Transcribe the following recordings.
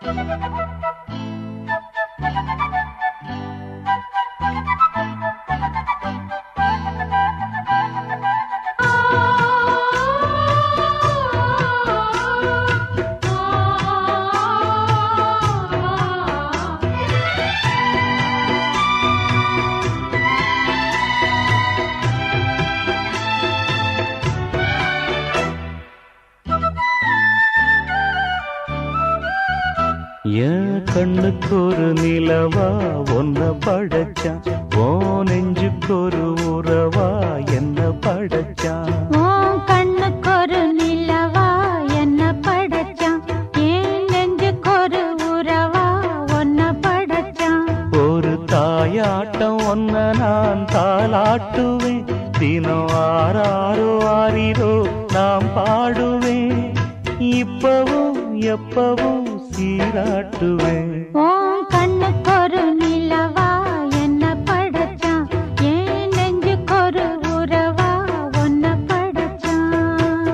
என் கண்ணுக்கு ஒரு நிலவா ஒன்ன படைச்சான் ஓ நெஞ்சுக்கு ஒரு உறவா என்ன படைச்சான் உன் கண்ணுக்கொரு நிலவா என்ன படைச்சான் என் நெஞ்சுக்கொரு உறவா ஒன்ன படைச்சான் ஒரு தாயாட்டம் ஒன்ன நான் தாளாட்டுவேன் தினம் ஆறாரோ ஆறிரோ நாம் பாடுவேன் இப்பவும் எப்பவும் சீராட்டுவேன் உன் கண்ணுக்கொரு நிலவா என்ன படைச்சான் என் நெஞ்சுக்கொரு உறவா ஒன்ன படைச்சான்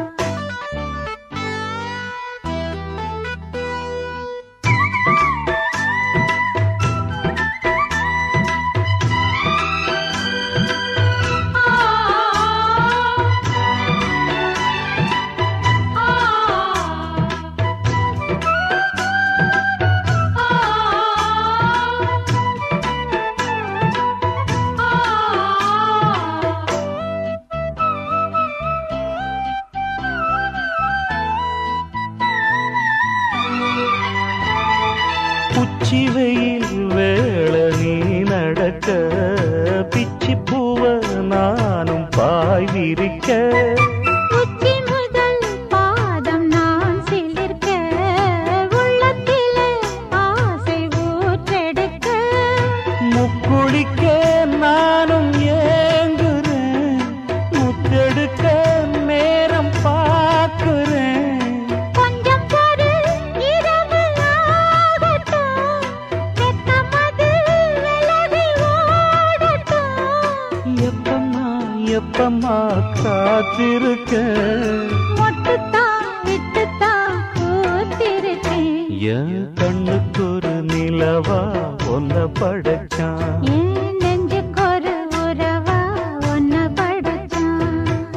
உச்சி வெயில் வேள நீ நடக்க பிச்சி பூவ நானும் பாய் விரிக்க உச்சி முதல் பாதம் நான் சிலிர்க்க உள்ளத்திலே ஆசை ஊற்றெடுக்க முக்குளிக்க நானும் ஏங்குறேன் முத்தெடுக்க நேரம் பார்க்கிறேன் கொஞ்சம் பொறு இரவு ஆகட்டும் வெக்கமது விலகி ஓடட்டும் எப்பம்மா எப்பம்மா காத்திருக்க மொட்டுத்தான் விட்டுத்தான் கூத்திருக்கேன் என் கண்ணுக்கு ஒரு நிலவா ஒன்ன படைச்சான் என் நெஞ்சுக்கொரு உறவா ஒன்ன படைச்சான்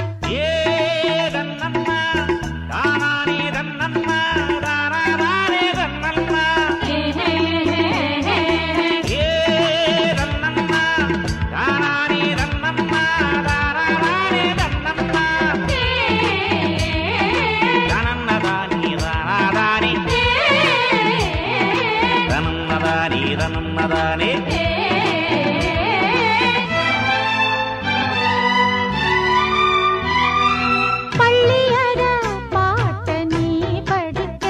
பள்ளியற பாட்ட நீ படிக்க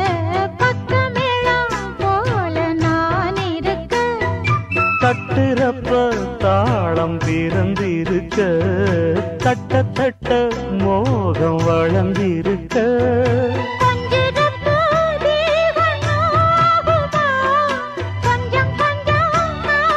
பக்கமேளம் போல நான் இருக்க தட்டுறப்ப தாளம் பிறந்திருக்க தட்ட தட்ட மோகம் வளர்ந்திருக்க கொஞ்சிருப்பு தேவன் ஆகுமா கொஞ்சம் கொஞ்சம்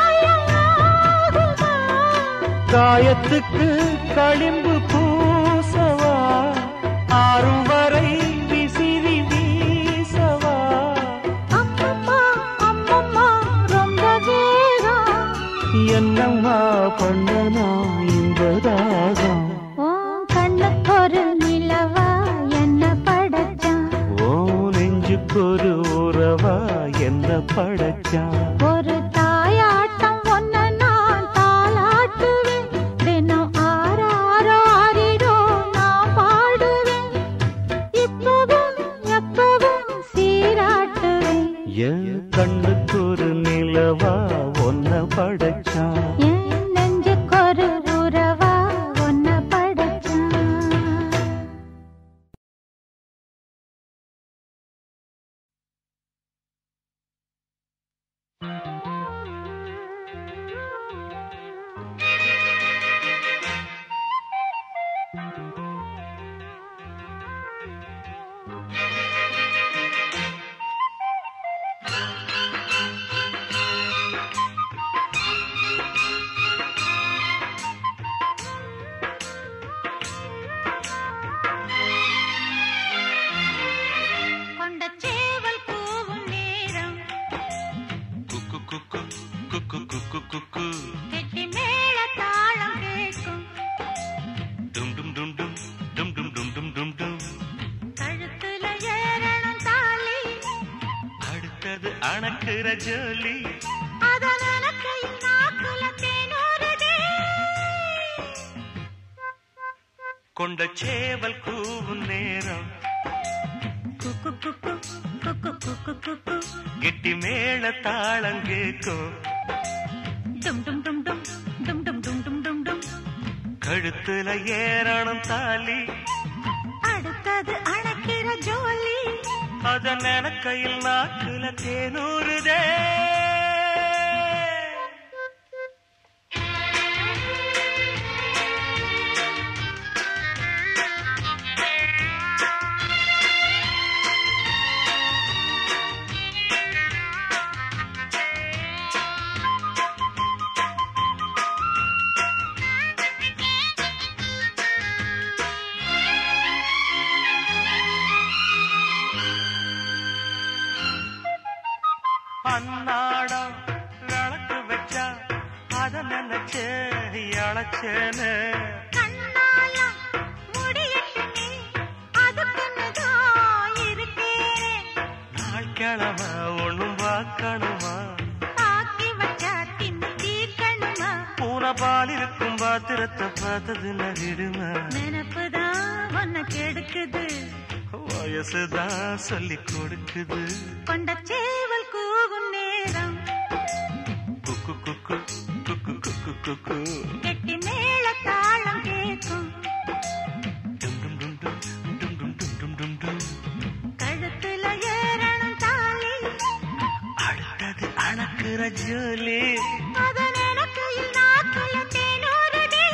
மாயமாகுமா காயத்துக்கு களிம்பு பூசவா ஆறும் வரை விசிறி வீசவா அம்மம்மா அம்மம்மா ரொம்ப வேகம் என்னம்மா பண்ணனா இந்த தாகம் உன் கண்ணுக்கொரு நிலவா என்ன படைச்சான் ஓ நெஞ்சுக்கொரு உறவா என்ன படைச்சான் ஒரு தாயாட்டம் ஒன்ன நான் தாளாட்டுவேன் தினம் ஆறாரோ ஆறிரோ நான் பாடுவேன் இப்பவும் எப்பவும் சீராட்டுவேன் என் கண்ணுக்கு ஒரு நிலவா ஒன்ன படைச்சான் என் நெஞ்சுக்கொரு உறவா ஒன்ன படைச்சான் கொண்ட சேவல் கூவும் நேரம் அணக்குற ஜோலி அத நினைக்கையில் நாக்குல தேனூறுதே. கொண்ட சேவல் கூவும் நேரம் குக்கு குக்கு, குக்கு குக்கு குக்கு. கெட்டி மேள தாளம் கேட்கும் டும் டும் டும் டும், டும் டும் டும் டும் டும் டும். கழுத்துல ஏறணும் தாலி அடுத்தது அணைக்கிற ஜோலி அத நினைக்கையில் நாக்குல தேனூறுதே அன்னாடம் விளக்கு வச்சா அத நினைச்சே அழைச்சேன்னு கண்ணால முடியட்டுமே அதுக்குன்னுதான் இருக்கேன் நாள் கிழமை ஒண்ணும் பார்க்கணுமா தாக்கி வச்சா தின்னு தீர்க்கணுமா பூனை பால் இருக்கும் பாத்திரத்தை பார்த்தது நகிடுமா நினப்புதான் உன்னை கெடுக்குது வயசுதான் சொல்லி கொடுக்குது கொண்ட சேவல் கூவும் நேரம் குக்கு குக்கு குக்கு குக்கு குக்கு கெட்டி மேல தாளம் கேட்கும் டும் டும் டும் டும் டும் டும் டும் டும் டும் டும் கழுத்துல ஏறணும் தாலி அடுத்தது அணக்குற ஜோலி அத நினைக்கையில் நாக்குல தேனூறுதே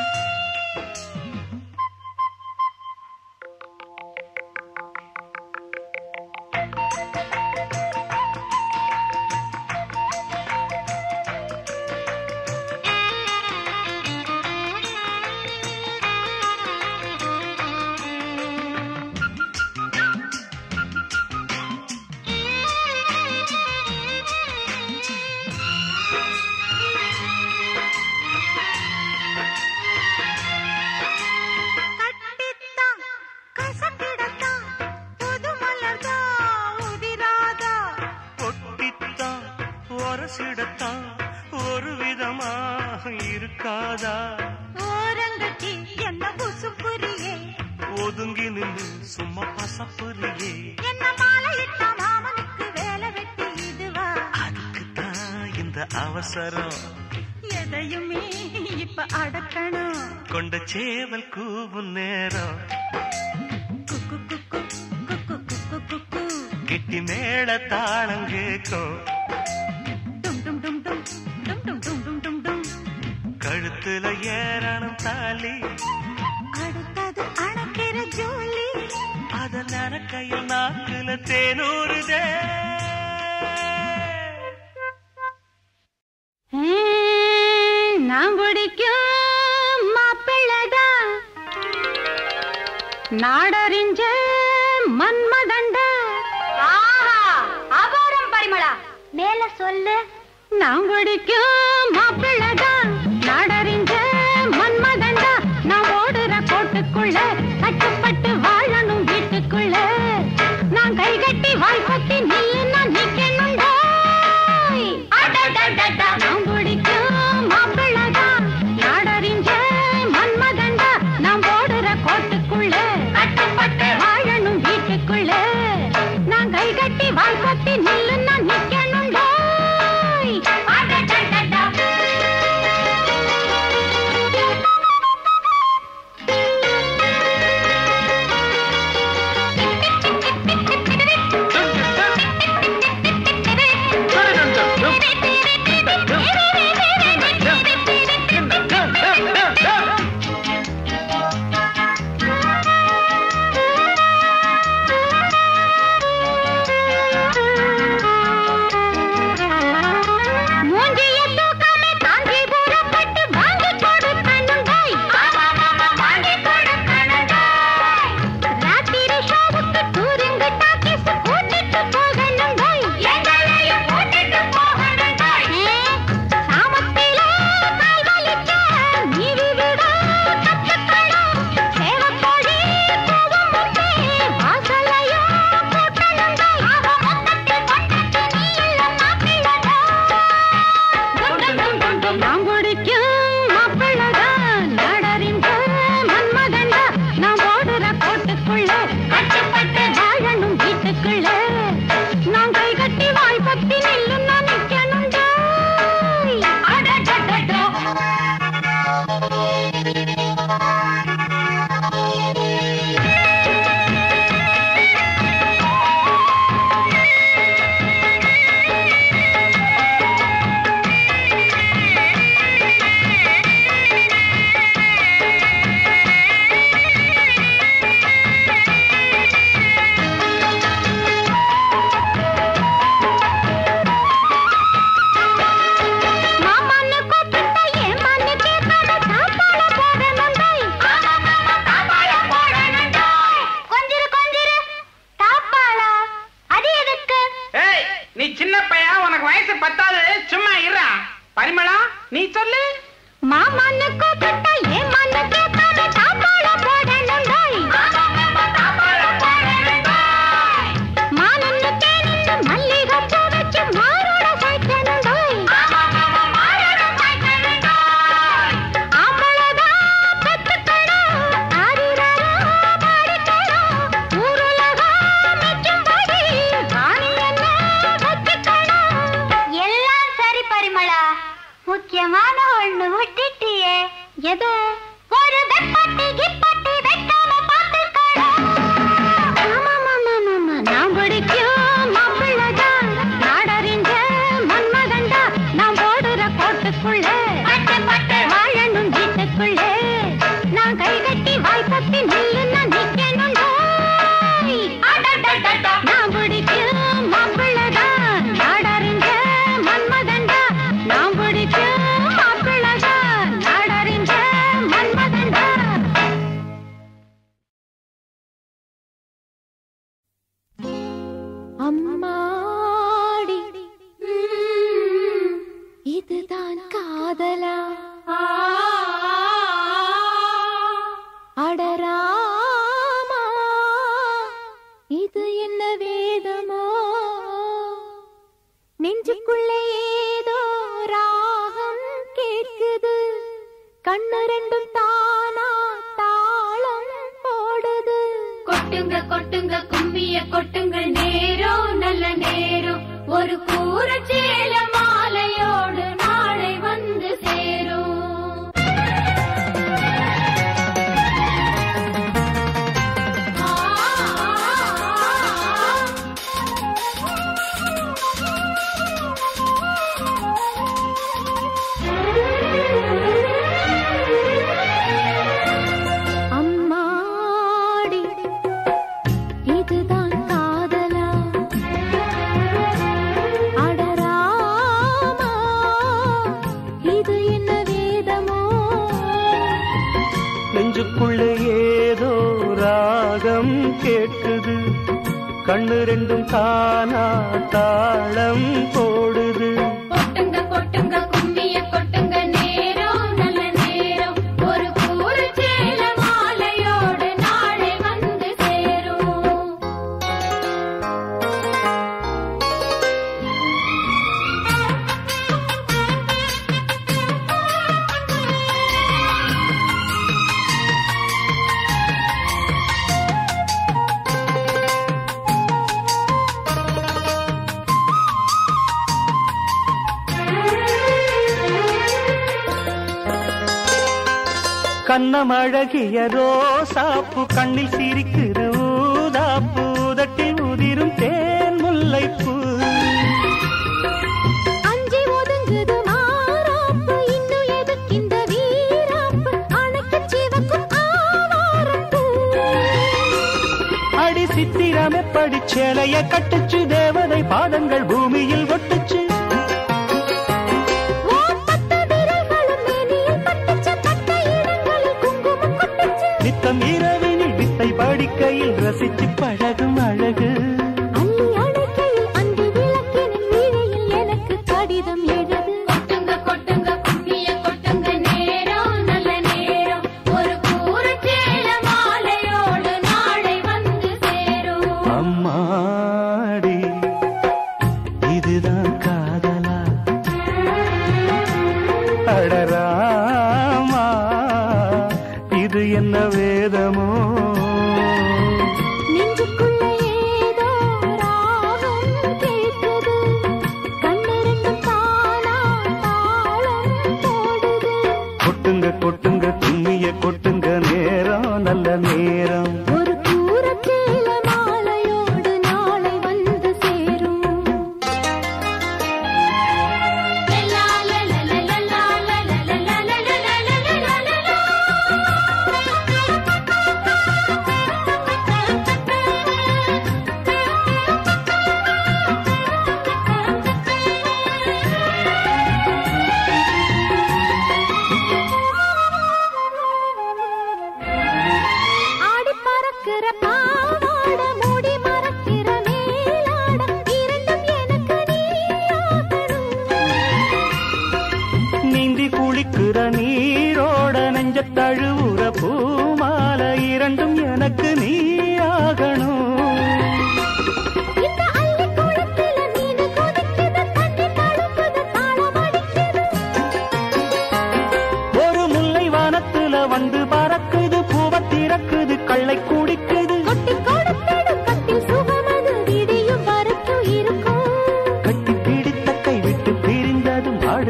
கட்டித்தான் கசக்கிடத்தான் புது மலர்தான் உதிராதா ஒட்டித்தான் ஒரசிடத்தான் ஒரு விதமா இருக்காதா ஓரங்கட்டி என்ன புசுப்புரியே ஒதுங்கி நின்று சும்மா பசப்புரியே என்ன மாலையிட்ட மாமனுக்கு வேலை வெட்டி இதுவா அதுக்குத்தான் இந்த அவசரம் எதையுமே இப்ப அடக்கணும் கொண்ட சேவல் கூவும் நேரம் குக்கு குக்கு குக்கு குக்கு குக்கு கிட்டி மேள தாளம் கேட்கும் டும் டும் டும் டும் டும் டும் டும் டும் டும் டும் கழுத்துல ஏறணும் தாலி அடுத்தது அணைக்கிற ஜோலி அத நனக்கையில் நாக்குல தேனூறுதே நான் பிடிக்கும் மாப்பிள்ளதான் நாடறிஞ்ச மன்மதண்டா அபாரம் பரிமளா மேல சொல்லு நான் பிடிக்கும் மாப்பிள்ளதான் நாடறிஞ்ச மன்மதண்டா நான் ஓடுற கோட்டுக்குள்ள கட்டுப்பட்டு வாழணும் வீட்டுக்குள்ள நான் கை கட்டி வாய் கொட்டி நில்லு நான் நிக்கணும்டா நான் பிடிக்கும் மாப்பிள்ளதான் நாடறிஞ்ச மன்மதண்டா நான் ஓடுற கோட்டுக்குள்ள கட்டுப்பட்டு வாழணும் வீட்டுக்குள்ள நான் கை கட்டி வாய் கொட்டி நில்லு நான் நிக்கணும்டா போட்டுக்குள்ள நான் கை கட்டி வாய் பத்தி நில்லு நான் நிக்கணுண்டா அடடடடா மாமான்னு கூப்பிட்டா ஏன் மான்னு கேட்காத தாப்பாள போடணுண்டாய் தாப்பாள போடணுண்டாய் கொஞ்சிரு கொஞ்சிரு தாப்பாளா அது எதுக்கு ஏய் நீ சின்ன பையன் உனக்கு வயசு பத்தாது சும்மா இருடா பரிமளா நீ சொல்லு மாமான்னு கூப்பிட்டா ஏன் மான்னு கேட்காத தாப்பாள போடணுண்டாய் தாப்பாள போடணுண்டாய் மானன்னு தேனின்னு மல்லிகை பூ வச்சு மாரோட சேர்க்கணுண்டாய் மாரோட சேர்க்கணுண்டாய் ஆம்பளதான் பெத்துக்கணும் ஆரிரரோ பாடிக்கணும் ஊருலகம் மெச்சும்படி ராணி என்ன வச்சுக்கணும் எல்லாம் சரி பரிமளா முக்கியமான ஒண்ணு விட்டுட்டியே எது ஒரு வெப்பட்டி கிப்பட்டி வைக்காம பார்த்துக்கணும் ஆமாமாமாமாமா, நான் பிடிக்கும் மாப்பிள்ளதான். நாடறிஞ்ச மன்மதன்டா. நான் போடுற கோட்டுக்குள்ள வாழணும் வீட்டுக்குள்ள நான் கை கட்டி வாய் பத்தி நில்லுன்னா நிக்கணுண்டோய். நான் பிடிக்கும் மாப்பிள்ளதான். நாடறிஞ்ச மன்மதன்டா. நான் பிடிக்கும் மாப்பிள்ளதான். நாடறிஞ்ச மன்மதன்டா. அம்மாடி ம், இதுதான் காதலா அடராமா இது என்ன வேதமோ நெஞ்சுக்குள்ளே ஏதோ ராகம் கேட்குது கண்ணு ரெண்டும் தானா தாளம் போடுது கொட்டுங்க கொட்டுங்க கும்மிய கொட்டுங்கள் நேரம் நல்ல நேரம் ஒரு கூரச்சேல மாலையோடு நாளை வந்து சேரும் ஆ, அம்மாடி இதுதான் காதலா அடராமா இது என்ன வேதமோ நெஞ்சுக்குள்ள ஏதோ ராகம் கேட்குது கண்ணு ரெண்டும் தானா தாளம் போடுது கொட்டுங்க கொட்டுங்க கும்மிய கொட்டுங்க நேரம் நல்ல நேரம் ஒரு கூரச்சேல மாலையோடு நாளை வந்து சேரும் கண்ணம் அழகிய ரோசாப்பு கண்ணில் சிரிக்குது ஊதாப்பு உதட்டில் உதிரும் தேன் முல்லைப்பூ அஞ்சி ஒதுங்குது மாறாப்பு இன்னும் எதுக்கு இந்த வீராப்பு அணைக்கு சிவக்கும் ஆவாரப்பூ அடி சித்திரமே படிச்சேலைய கட்டுச்சு தேவதை பாதங்கள் பூமியில் ஒட்டுச்சு ஓ பத்து விரல்களும் மேனியில் பட்டுச்சு பட்ட இடங்களில் குங்குமம் கொட்டுச்சு நித்தம் இரவினில் வித்தை படிக்கையில் ரசிச்சு பழகும் அழகு அள்ளி அணைக்கையில் அன்பு விளக்கினின் வீணையில் எனக்கு கடிதம் எழுது கொட்டுங்க கொட்டுங்க கும்மிய கொட்டுங்க நேரம் நல்ல நேரம் ஒரு கூரச்சேல மாலையோடு நாளை வந்து சேரும் அம்மாடி இதுதான் காதலா அடராமா இது என்ன வேதமோ நெஞ்சுக்குள்ள ஏதோ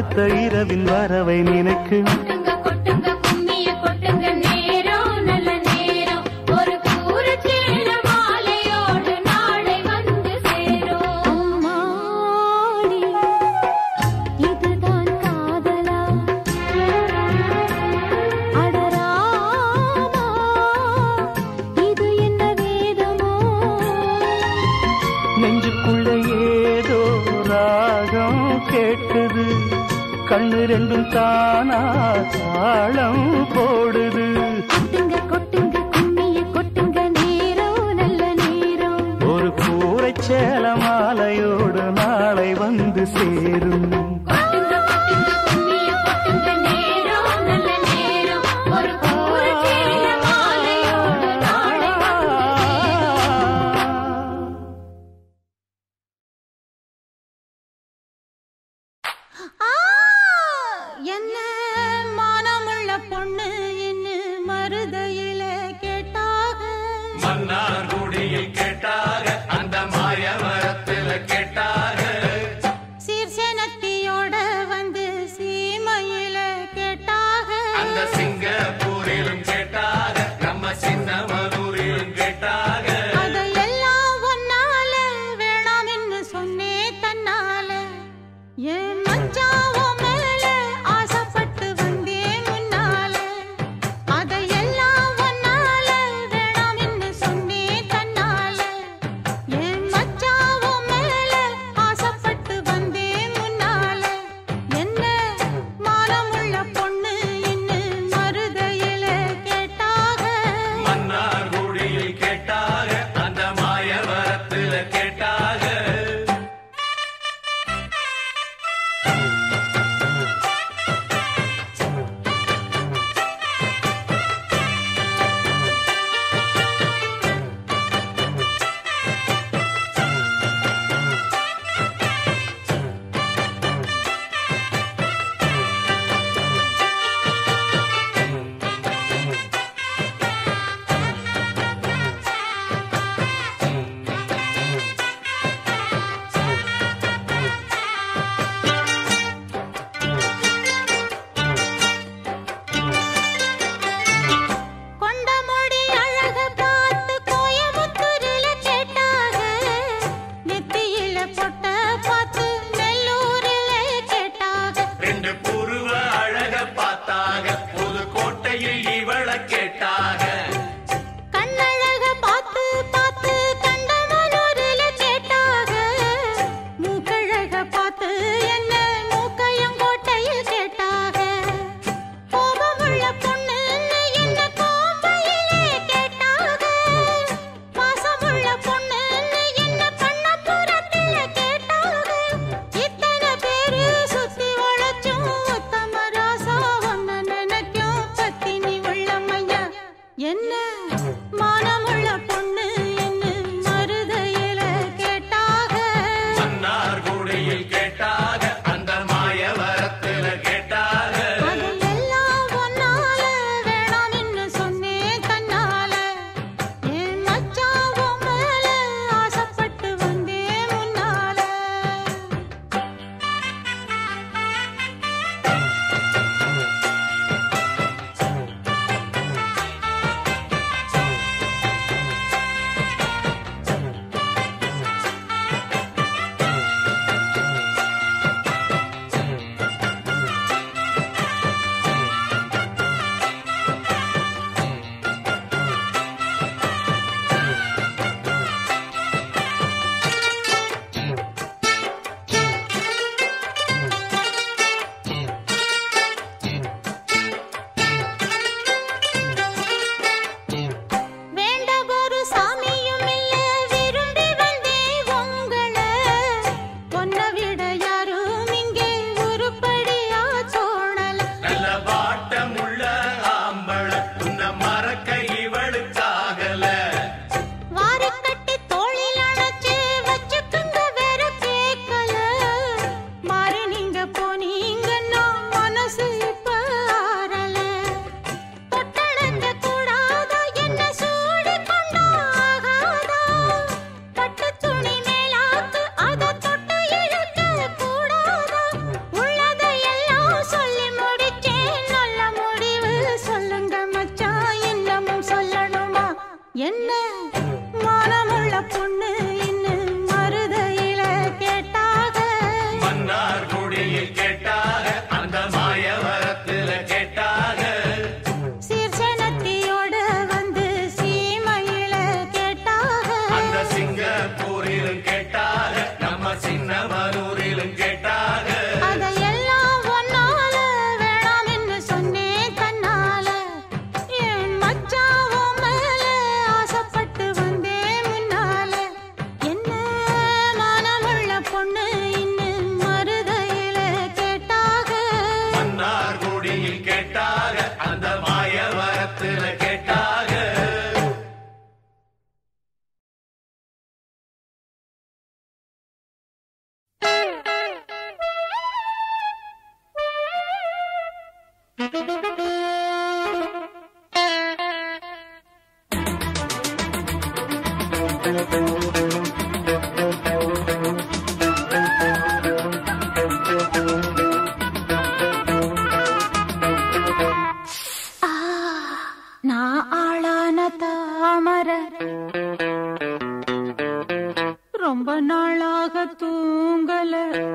அடுத்த இரவின் வரவை நினைக்கும் கொட்டுங்க கொட்டுங்க கும்மிய கொட்டுங்க நேரம் நல்ல நேரம் ஒரு கூரச்சேல மாலையோடு நாளை வந்து சேரும் அம்மாடி இதுதான் காதலா அடராமா இது என்ன வேதமோ நெஞ்சுக்குள்ள ஏதோ ராகம் கேட்குது கண்ணு ரெண்டும் தானா தாளம் போடுது கொட்டுங்க கொட்டுங்க கும்மிய கொட்டுங்க நேரம் நல்ல நேரம் ஒரு கூரை சேல மாலையோடு நாளை வந்து சேரும் கொட்டுங்க கொட்டுங்க கும்மிய கொட்டுங்க நேரம் நல்ல நேரம் ஒரு கூரச்சேல மாலையோடு நாளை வந்து சேரும் என்ன மானமுள்ள பொண்ணு என்ன மருதையில கேட்டாக மன்னார்குடியில் கேட்டாக அந்த மாய மரத்தில் கேட்டாக சீர்சேனத்தி நான் ஆளான தாமர ரொம்ப நாளாக தூங்கல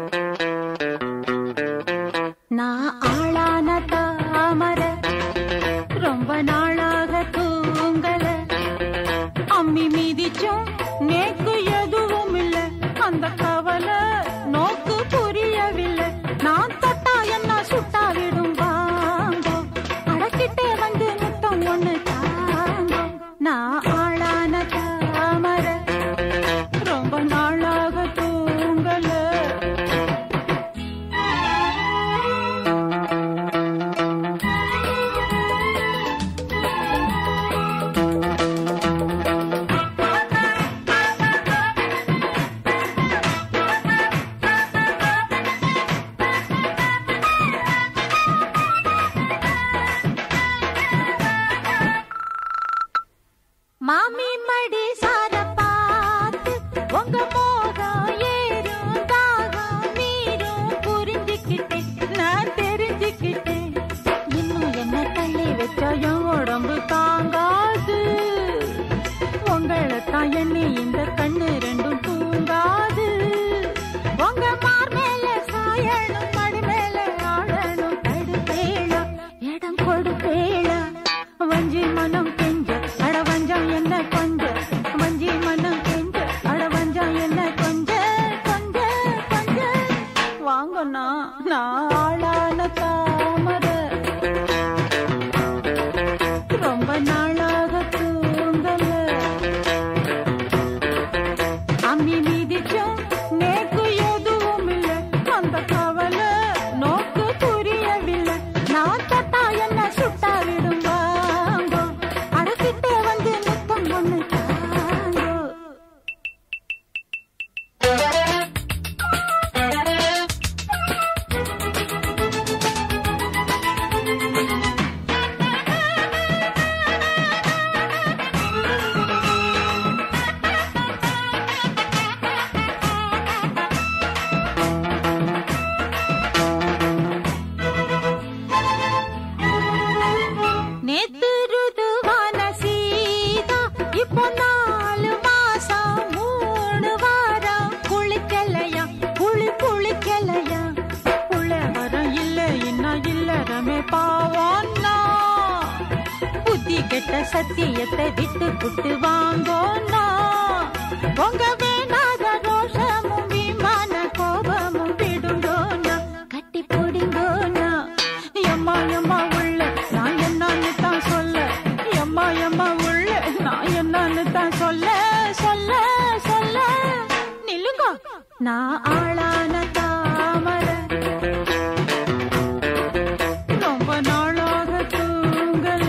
நான் ஆளான தாமர ரொம்ப நாளாக தூங்கல அம்மி மீதிச்சும் நேக்கு எதுவும் இல்ல அந்த கவலை நோக்கு புரியவில்லை நான் தொட்டா என்ன சுட்டா விடும் வாங்கோ அடக்கிட்டே வந்து முத்தம் ஒண்ணு தாங்கோ நான் ஆளான தாமர ரொம்ப நாளாக தூங்கல மாமி மடி சார பார்த்து உங்க மோகம் ஏறும் தாகம் மீறும் புரிஞ்சுக்கிட்டேன் நான் தெரிஞ்சுக்கிட்டேன் இன்னும் என்ன தள்ளி வச்சா என் உடம்பு தாங்காது உங்களை தான் எண்ணி இந்த கண்ணு ரெண்டும் தூங்காது உங்க மார் மேல சாயணும் மடி மேல ஆடணும் தடுப்பேளா இடம் கொடுப்பேளா வஞ்சி மனம் கெஞ்ச அட வஞ்சம் என்ன கொஞ்ச வஞ்சி மனம் கெஞ்ச அட வஞ்சம் என்ன கொஞ்ச கொஞ்ச கொஞ்ச வாங்கண்ணா நான் ஆளான தாமர ரொம்ப நாளாக தூங்கல அம்மி மீதிச்சும் நேக்கு எதுவும் இல்ல அந்த கவலை நோக்கு புரியவில்லை நான் தொட்டா என்ன சுட்டா விடும் வாங்கோ அடக்கிட்டே வந்து முத்தம் ஒண்ணு தாங்கோ நேத்து ருதுவான சீதா இப்போ நாலு மாசம் மூணு வாரம் குளிக்கலையா குளி குளிக்கலையா புள்ள வரம் இல்ல என்ன இல்ல ரமே பாவோன்னா புத்தி கெட்ட சத்தியத்தை விட்டு புட்டு வாங்கோன்னா உங்க வேணாத ரோஷமும் விமான கோபமும் விடுங்கோன்னா கட்டி போடுங்கோன்னா எம்மா எம்மா உள்ள நான் என்னன்னு தான் சொல்ல எம்மா எம்மா உள்ள நான் என்னன்னு தான் சொல்ல சொல்ல சொல்ல நில்லுங்க நான் ஆளான தாமர ரொம்ப நாளாக தூங்கல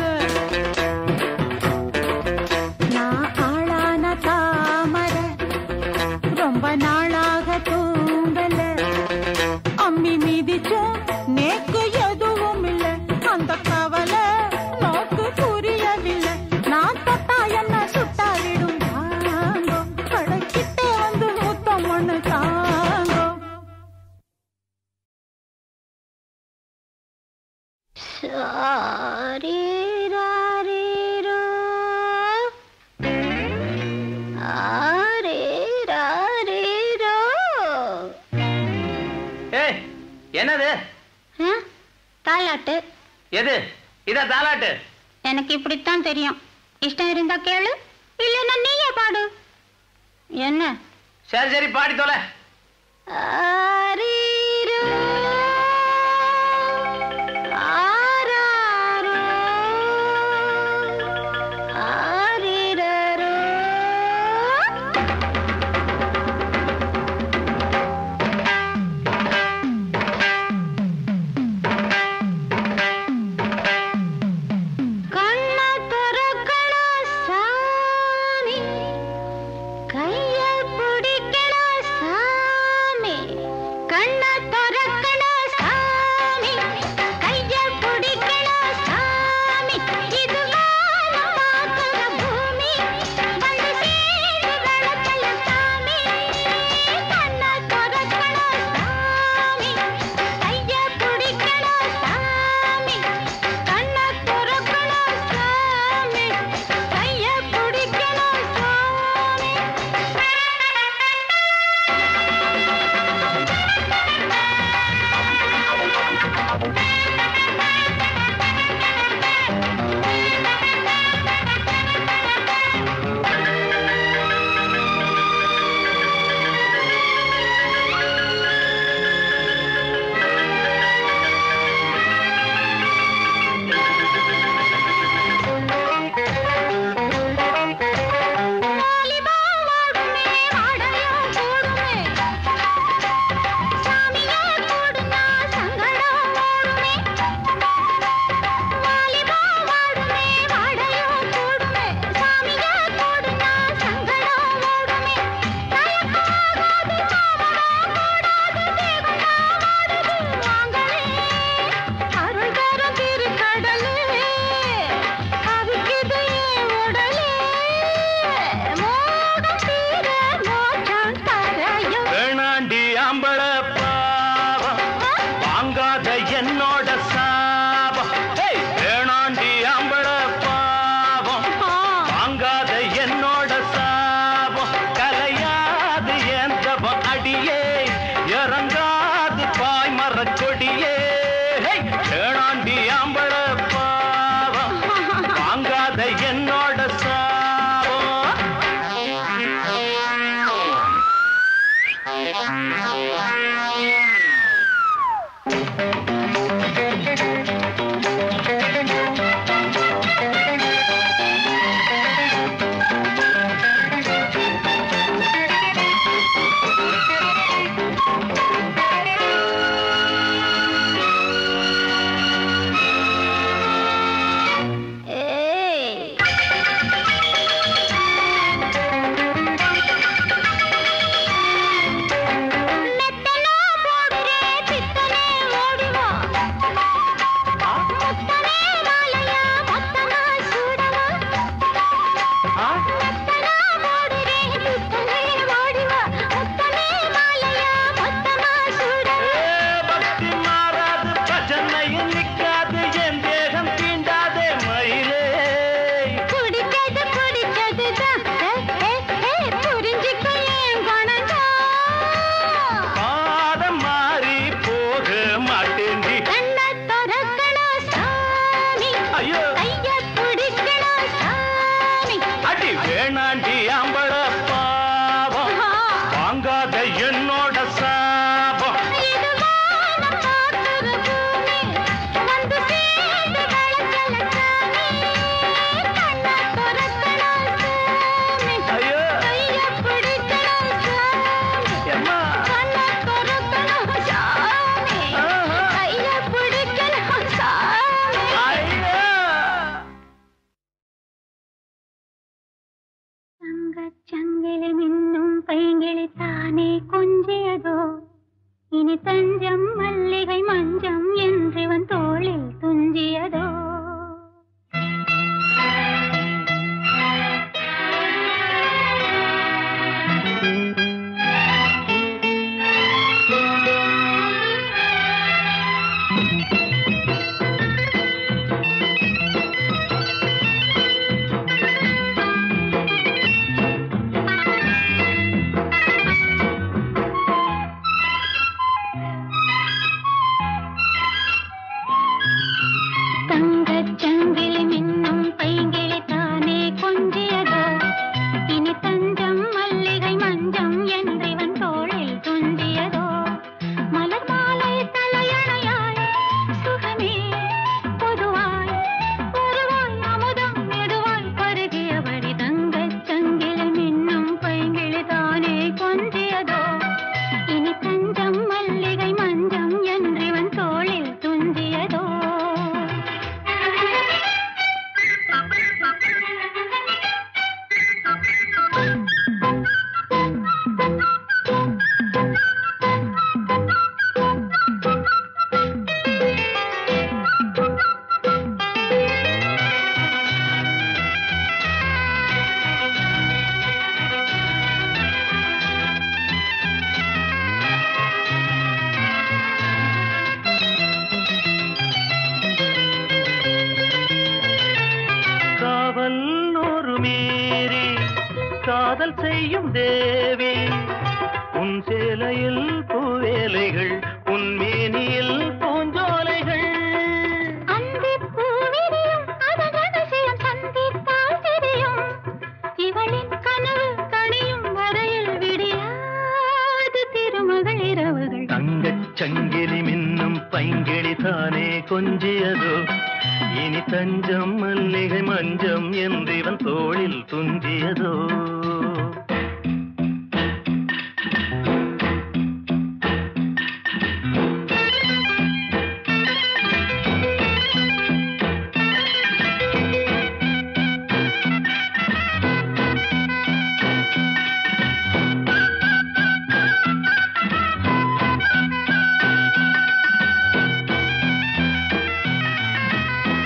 நான் ஆளான தாமர ரொம்ப நாளாக தூங்கல அம்மி மீதிச்சும் நேக்கு எதுவும் இல்ல அந்த கவலை நோக்கு புரியவில்லை நான் தொட்டா என்ன சுட்டா விடும் தாங்கோ கடைக்கிட்டே வந்து முத்தம் ஒண்ணு தாங்கோ சாரீரோ ஆரீரோ ஏய் என்னது தாலாட்டு எது இத தாலாட்டு எனக்கு இப்படித்தான் தெரியும் இஷ்டம் இருந்தா கேளு இல்லைன்னா நீயே பாடு என்ன சரி சரி பாடி தொலை ஆரீரோ, ஆராரோ, ஆரீரரோ. கண்ண திறக்கணும் சாமி கைய பிடிக்கணும் சாமி கண்ண ஏய் மெத்தனா போடுறே பித்தனே ஓடி வா முத்தனே மாலையா மொத்தமா சூடவா மெத்தனா போடுறே பித்தனே ஓடி வா முத்தனே மாலையா மொத்தமா சூடவா பக்தி மாறாது பஜனையும் நிற்காது என் தேகம் தீண்டாதே மயிலே குடிச்சது குடிச்சதுதான் ஏ, ஏ, ஏ, புரிஞ்சுக்க ஏன் குணம்தான் பாதம் மாறி போக மாட்டேண்டி கண்ணை திறக்கணும் சாமி ஐயோ கைய பிடிக்கணும் சாமி அடி வேணாண்டி ஆம்பள பாவம் ஆஹா. வாங்காத என்னோட சாபம் இது வானம் பார்க்கிற பூமி. வந்து சேர்ந்து விளைச்சல சாமி. கண்ணை திறக்கணும் சாமி. ஐயோ கைய பிடிக்கணும் சாமி. எம்மா கண்ணை திறக்கணும் சாமி. ஆஹா. கைய பிடிக்கணும் சாமி. ஐயா தங்கச் சங்கிலி மின்னும் பைங்கிளி தானே கொஞ்சியதோ இனி தஞ்சம் மல்லிகை மஞ்சம் என்றிவன் தோளில் துஞ்சியதோ தங்கச் சங்கிலி மின்னும் பைங்கிளி தானே கொஞ்சியதோ இனி தஞ்சம் மல்லிகை மஞ்சம் என்றிவன் தோளில் துஞ்சியதோ மலர் மாலை தலையணையாய் சுகமே பொதுவாய் பொதுவாய் அமுதம் மெதுவாய் பருகியபடி தங்கச் சங்கிலி மின்னும் பைங்கிளி தானே கொஞ்சியதோ இனி தஞ்சம் மல்லிகை மஞ்சம் என்றிவன் தோளில் துஞ்சியதோ காவல் ஒரு மீறி காதல் செய்யும் தேவி உன் சேலையில் பூவேலைகள் உன் மேனியில் பூஞ்சோலைகள் அந்திப் பூவிரியும் அதன் ரகசியம் சந்தித்தால் தெரியும். இவளின் கனவு கனியும் வரையில் விடியாது திருமகள் இரவுகள் தங்கச் சங்கிலி மின்னும் பைங்கிளி தானே கொஞ்சியதோ இனி தஞ்சம் மல்லிகை மஞ்சம் என்றிவன் தோளில் துஞ்சியதோ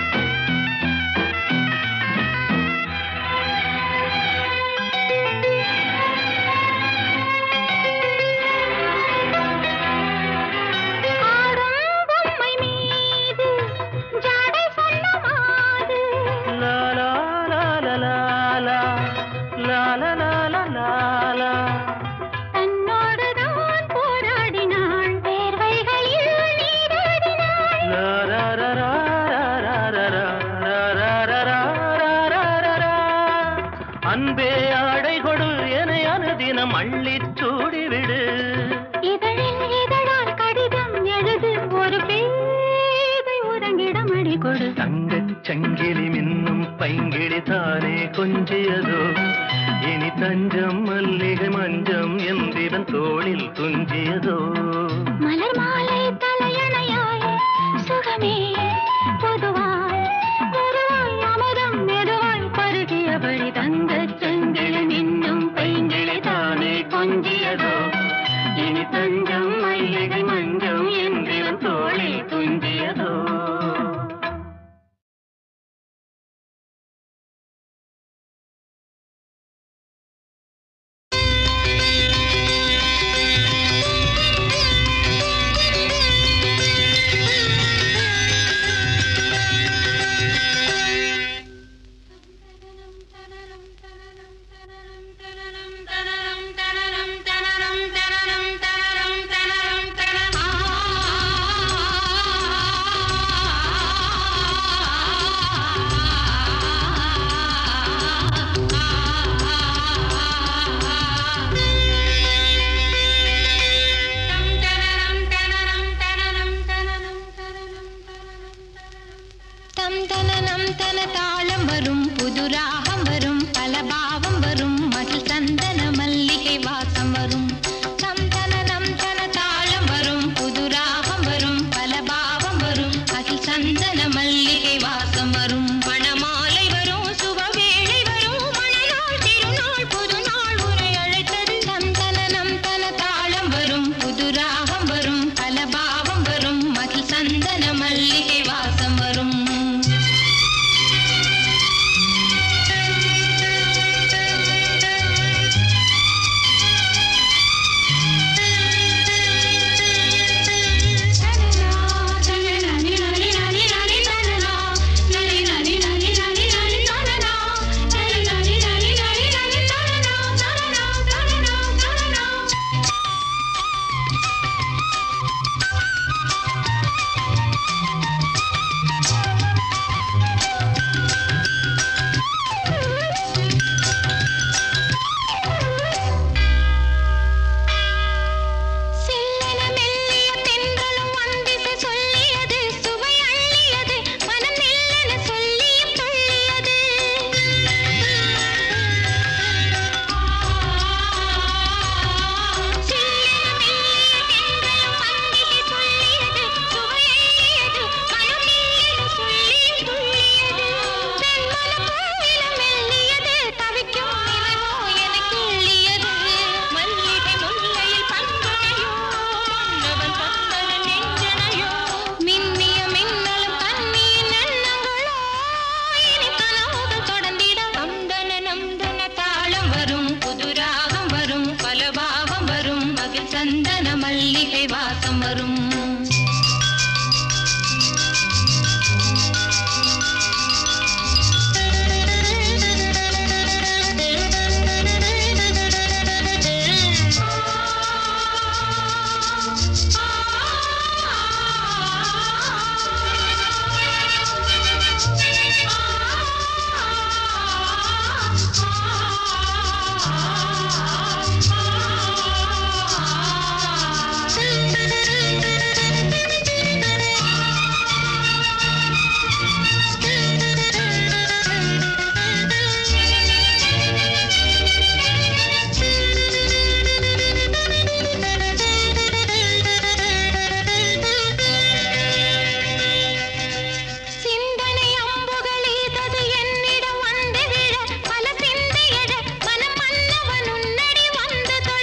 ஆ கொஞ்சியதோ இனி தஞ்சம் மல்லிகை மஞ்சம் எந்திரன் தோளில் துஞ்சியதோ மலர் மாலை தலையணையாய் சுகமே பொதுவாய் பொதுவாய் அமுதம் மெதுவாய் பருகியபடி தங்க செங்கிழன் இன்னும் பைங்கிழை தானே கொஞ்சியதோ இனி தஞ்சம் மல்லிகை மஞ்சம் எந்திரன் தோளில் துஞ்சியதோ தம் தனனம் தன தாளம் வரும் புது ராகம் வரும் பல பாவம் வரும் மகிழ் சந்தன மல்லிகை வாசம் வரும் தம் தனனம் தன தாளம் வரும் புது ராகம் வரும் பல பாவம் வரும் மகிழ் சந்தன மல்லிகை வாசம் வரும் மணமாலை வரும் சுபவேளை வரும் மணநாள் திருநாள் புது நாள் உரை அழைத்தது தம் தனனம் தன தாளம் வரும் புது ராகம் வரும் பல பாவம் வரும் மகிழ் சந்தன மல்லிகை வாசம் வரும் செல்லன மெல்லிய தென்றலும் வந்திசை சொல்லியது சுவை அள்ளியது மனம் மெல்லன சொல்லியும் துள்ளியது செல்லன மெல்லிய தென்றலும் வந்திசை சொல்லியது சுவை அள்ளியது மனம் மெல்லன சொல்லியும் துள்ளியது தென்மனம் பூவிலும் மெல்லியது தவிக்கும் நிலவோ எனக்கு எள்ளியது மல்லிகை முல்லையில் பண்பனையோ மன்னவன் தந்தன நெஞ்சனையோ மின்னிய மின்னலும் கண்ணியின் எண்ணங்களோ இனி கனவுகள் தொடர்ந்திட வந்தன நந்தன தாளம் வரும் புது ராகம் வரும் பல பாவம் வரும் மகிழ் சந்தன மல்லிகை வாசம் வரும் சிந்தனை அம்புகள் ஈதது என்னிடம் வந்து விழ பல சிந்தையட மனம் மன்னவன் உன்னடி வந்து தொழ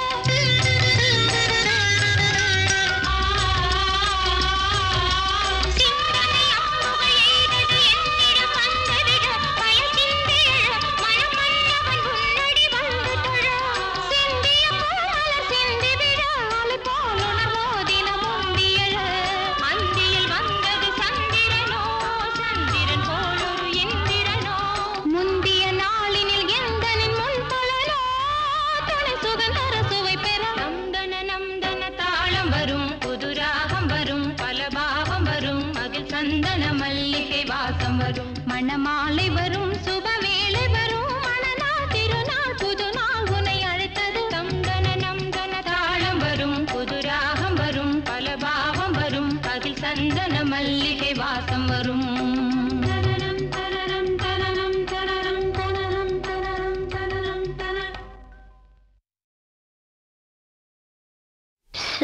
சிந்தனை அம்புகள் ஈதது என்னிடம் வந்து விழ பல சிந்தையட மனம் மன்னவன் உன்னடி வந்து தொழ சிந்திய போல சிந்தி விழ அலை போல் உணர்வோதின முந்தியழ அந்தியில் வந்தது சந்திரனோ சந்திரன் போல் ஒரு இந்திரனோ முந்திய நாளினில் எந்தனின் முன் தொழலோ துணை சுகந்தர சுவை பெற நந்தன நந்தன தாளம் வரும் புது ராகம் வரும் பல பாவம் வரும் மகிழ் சந்தன மல்லிகை வாசம் வரும் மணமாலை வரும் சுபவேளை வரும் மணநாள் திருநாள் புது நாள் உனை அழைத்தது தந்தன நந்தன தாளம் வரும் புது ராகம் வரும் பல பாவம் வரும் அதில் சந்தன மல்லிகை வாசம் வரும் தனனம் தனனம் தனனம் தனனம் தனனம்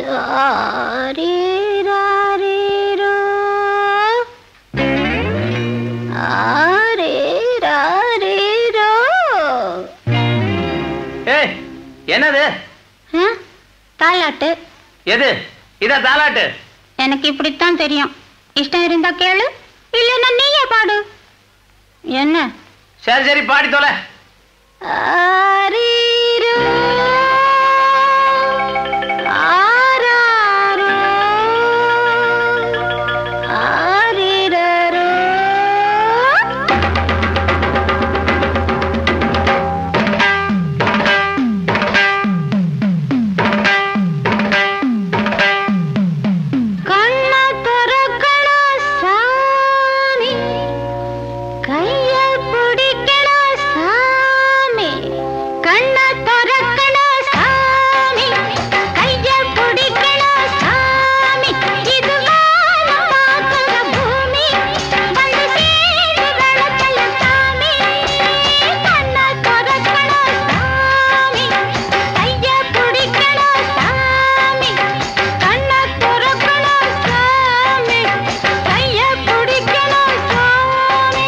ஆரீராரீரோ. ஆரீராரீரோ. ஏய் என்னது ஆ? தாலாட்டு எது இத தாலாட்டு எனக்கு இப்படித்தான் தெரியும் இஷ்டம் இருந்தா கேளு இல்லைன்னா நீயே பாடு என்ன சரி சரி பாடி தொலை ஆரீரோ. ஆராரோ. ஆரீரரோ. கண்ண திறக்கணும் சாமி கைய பிடிக்கணும் சாமி கண்ண திறக்கணும் சாமி கைய பிடிக்கணும் சாமி இது வானம் பார்க்கிற பூமி வந்து சேரு வெளக்கல சாமி கண்ண திறக்கணும் சாமி கைய பிடிக்கணும் சாமி கண்ண திறக்கணும் சாமி கைய பிடிக்கணும் சாமி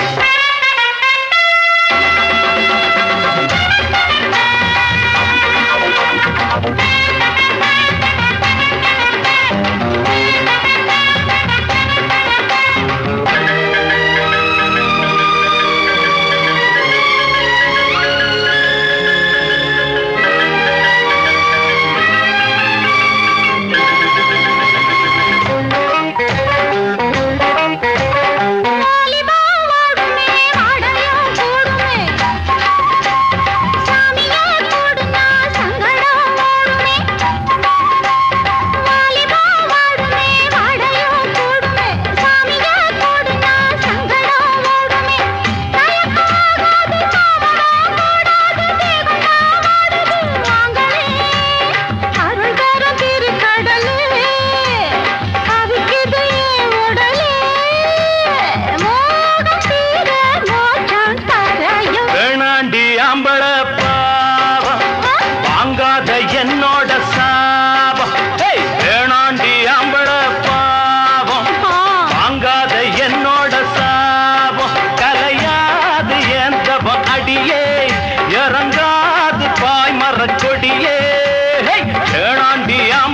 வாலிபா வாடுமே வாடையா கூடுமே சாமியா கூடுனா சங்கடம் ஓடுமே வாலிபா வாடுமே வாடையா கூடுமே சாமியா கூடுனா சங்கடம் ஓடுமே தயக்காகாது சாவடா கூடாது தேகண்டா வாடுது வாங்களே அருள் தரும் திருக்கடலே அவிக்குது என் உடலே மோகம் தீர மோட்சம் தரையும் வேணாண்டி ஆம்பள பாவம் வாங்காத என்னோட சாபம் ஏய், வேணாண்டி ஆம்பள பாவம் வாங்காத என்னோட சாபம் கலையாது ஏந்தவம் அடியே இறங்காது பாய் மரக்கொடியே ஹேய், வேணாண்டி ஆம்பள